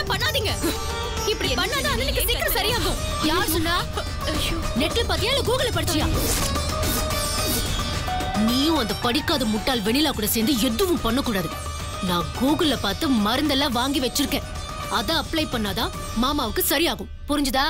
இப்படிலாம் பண்ணாதீங்க இப்படி பண்ணாதான் அண்ணனுக்கு சீக்கிரம் சரியாகும் யார் சொன்னா நெட்ல பாத்தியா இல்ல கூகுள்ல படிச்சியா நீயும் அந்த படிக்காத முட்டாள் வெண்ணிலா கூட சேர்ந்து எதுவும் பண்ணக்கூடாது நான் கூகுள்ல பார்த்து மருந்தெல்லாம் வாங்கி வச்சிருக்கேன் அத அப்ளை பண்ணாதான் மாமாவுக்கு சரியாகும் புரிஞ்சுதா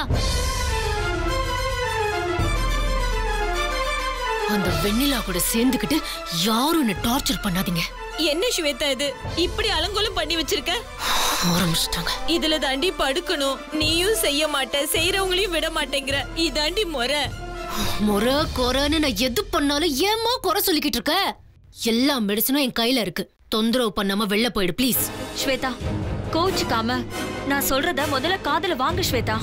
அந்த வெண்ணிலா கூட சேர்ந்துக்கிட்டு யாரும் என்ன டார்ச்சர் பண்ணாதீங்க என்ன ஸ்வேதா இது இப்படி அலங்கோலம் பண்ணி வச்சிருக்க ஆரம்பிச்சிட்டாங்க இதுல தாண்டி படுக்கணும் நீயும் செய்ய மாட்ட செய்யறவங்களையும் விட மாட்டேங்கிற இதாண்டி முறை முறை குறைன்னு நான் எது பண்ணாலும் ஏமா குறை சொல்லிக்கிட்டு இருக்க எல்லா மெடிசனும் என் கையில இருக்கு தொந்தரவு பண்ணாம வெளில போயிடு ப்ளீஸ் ஸ்வேதா கோச்சுக்காம நான் சொல்றத முதல்ல காதுல வாங்கு ஸ்வேதா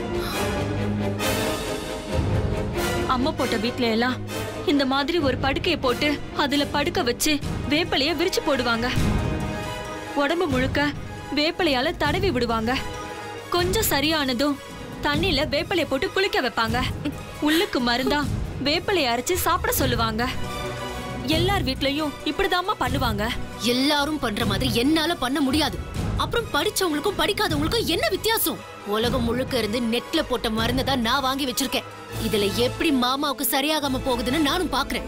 அம்மா போட்ட வீட்ல எல்லாம் இந்த மாதிரி ஒரு படுக்கைய போட்டு அதுல படுக்க வச்சு வேப்பலைய விரிச்சு போடுவாங்க உடம்பு முழுக்க வேப்பலையால தடவி விடுவாங்க கொஞ்சம் சரியானதும் தண்ணியில வேப்பலைய போட்டு குளிக்க வைப்பாங்க உள்ளுக்கு மருந்தா வேப்பலைய அரைச்சு சாப்பிட சொல்லுவாங்க எல்லார் வீட்லயும் இப்படிதாம்மா பண்ணுவாங்க எல்லாரும் பண்ற மாதிரி என்னால பண்ண முடியாது அப்புறம் படிச்சவங்களுக்கும் படிக்காதவங்களுக்கும் என்ன வித்தியாசம் உலகம் முழுக்க இருந்து நெட்ல போட்ட மருந்தை தான் நான் வாங்கி வச்சிருக்கேன் இதுல எப்படி மாமாவுக்கு சரியாகாம போகுதுன்னு நானும் பாக்குறேன்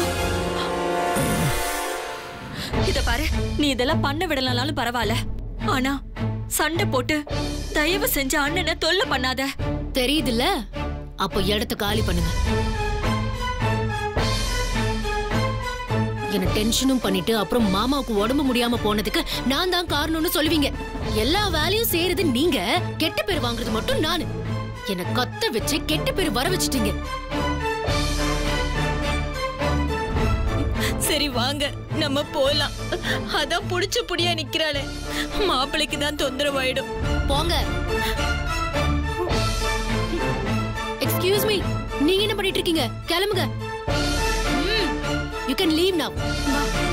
இத பாரு நீ இதெல்லாம் பண்ண விடலனாலும் பரவாயில்ல ஆனா சண்டை போட்டு தயவு செஞ்சு அண்ணனை தொல்லை பண்ணாத தெரியுதுல்ல அப்போ இடத்த காலி பண்ணுங்க என்ன டென்ஷனும் பண்ணிட்டு அப்புறம் மாமாவுக்கு உடம்பு முடியாம போனதுக்கு நான் தான் காரணம்னு சொல்லுவீங்க எல்லா வேலையும் செய்யறது நீங்க கெட்ட பேர் வாங்குறது மட்டும் நானு என்ன கத்த வச்சு கெட்ட பேர் வர வச்சுட்டீங்க சரி வாங்க நம்ம போலாம் அதான் புடிச்ச புடியா நிக்கிறாளே மாப்பிளைக்கு தான் தொந்தரவாயிடும் போங்க எக்ஸ்கியூஸ் மீ நீங்க என்ன பண்ணிட்டு இருக்கீங்க கிளம்புங்க யூ கேன் லீவ் நவ்